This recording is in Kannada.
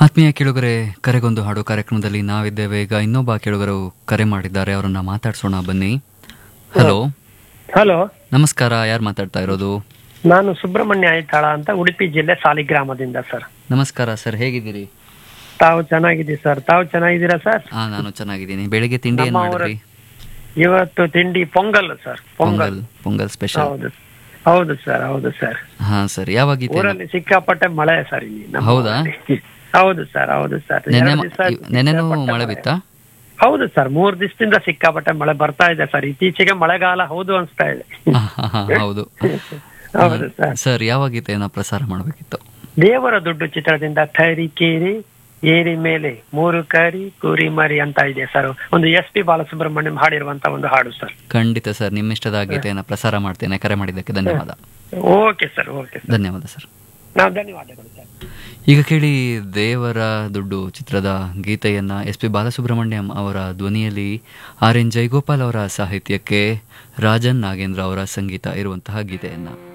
ಆತ್ಮೀಯ ಕೇಳುಗರೆ ಕರೆಗೊಂದು ಹಾಡು ಕಾರ್ಯಕ್ರಮದಲ್ಲಿ ನಾವಿದ್ದೇವೆ ಈಗ ಇನ್ನೊಬ್ಬ ಕೇಳುಗರು ಕರೆ ಮಾಡಿದ್ದಾರೆ ಅವರನ್ನ ಮಾತಾಡ್ಸೋಣ ಬನ್ನಿ ಹಲೋ ಹಲೋ ನಮಸ್ಕಾರ ಯಾರು ಮಾತಾಡ್ತಾ ಇರೋದು ನಾನು ಸುಬ್ರಹ್ಮಣ್ಯ ಐತಾಳ ಅಂತ ಉಡುಪಿ ಜಿಲ್ಲೆ ಸಾಲಿಗ್ರಾಮದಿಂದ ಸರ್ ನಮಸ್ಕಾರ ಸರ್ ಹೇಗಿದ್ದೀರಿ ತಾವು ಚೆನ್ನಾಗಿದ್ದೀವಿ ಸರ್ ತಾವು ಚೆನ್ನಾಗಿದ್ದೀರಾ ಸರ್ ಹಾ ನಾನು ಚೆನ್ನಾಗಿದ್ದೀನಿ ಬೆಳಿಗ್ಗೆ ತಿಂಡಿ ಏನ್ ನಮ್ಮ ಊರ- ಮಾಡಿದ್ರಿ ಇವತ್ತು ತಿಂಡಿ ಪೊಂಗಲ್ ಸರ್ ಪೊಂಗಲ್ ಪೊಂಗಲ್ ಪೊಂಗಲ್ ಸ್ಪೆಷಲ್ ಹೌದು ಹೌದು ಸರ್ ಹೌದು ಸರ್ ಹಾ ಸರ್ ಯಾವ ಗೀತೆ ಊರಲ್ಲಿ ಸಿಕ್ಕಾಪಟ್ಟೆ ಮಳೆ ಸರ್ ಇಲ್ಲಿ ನಮ್ಮ ಹೌದಾ? ಊರಲ್ಲಿ. ಹೌದು ಸರ್ ಹೌದು ಸರ್ ನೆನ್ನೆ ಎರಡು ಮ- ದಿವ್ಸ ಇವ್- ನೆನ್ನೆನೂ ಸಿಕ್ಕಾಪಟ್ಟೆ ಮಳೆ ಬಿತ್ತಾ ಹೌದು ಸರ್ ಮೂರ್ ದಿವಸದಿಂದ ಸಿಕ್ಕಾಪಟ್ಟೆ ಮಳೆ ಬರ್ತಾ ಇದೆ ಸರ್ ಇತ್ತೀಚೆಗೆ ಮಳೆಗಾಲ ಹೌದು ಅನ್ಸ್ತಾ ಇದೆ ಹಾ, ಹಾ, ಹಾ, ಹೌದು ಹೌದು ಸರ್ ಸರ್ ಯಾವ ಗೀತೆಯನ್ನ ಪ್ರಸಾರ ಮಾಡಬೇಕಿತ್ತು ದೇವರ ದುಡ್ಡು ಚಿತ್ರದಿಂದ ತರೀಕೇರಿ ಏರಿ ಮೇಲೆ ಮೂರು ಕರಿ ಕುರಿ ಮರಿ ಅಂತ ಇದೆ ಸರ್ ಒಂದು ಎಸ್ ಪಿ ಬಾಲಸುಬ್ರಹ್ಮಣ್ಯಂ ಹಾಡಿರುವಂತ ಒಂದು ಹಾಡು ಸರ್ ಖಂಡಿತ ಸರ್ ನಿಮ್ಮಿಷ್ಟದ ಗೀತೆಯನ್ನ ಪ್ರಸಾರ ಮಾಡ್ತೇನೆ ಕರೆ ಮಾಡಿದ್ದಕ್ಕೆ ಧನ್ಯವಾದ ಓಕೆ ಸರ್ ಓಕೆ ಸರ್ ಧನ್ಯವಾದ ಸರ್ ನಾವು ಧನ್ಯವಾದಗಳು ಸರ್ ಈಗ ಕೇಳಿ ದೇವರ ದುಡ್ಡು ಚಿತ್ರದ ಗೀತೆಯನ್ನ ಎಸ್ ಪಿ ಬಾಲಸುಬ್ರಹ್ಮಣ್ಯಂ ಅವರ ಧ್ವನಿಯಲ್ಲಿ ಆರ್ ಎನ್ ಜೈಗೋಪಾಲ್ ಅವರ ಸಾಹಿತ್ಯಕ್ಕೆ ರಾಜನ್ ನಾಗೇಂದ್ರ ಅವರ ಸಂಗೀತ ಇರುವಂತಹ ಗೀತೆಯನ್ನ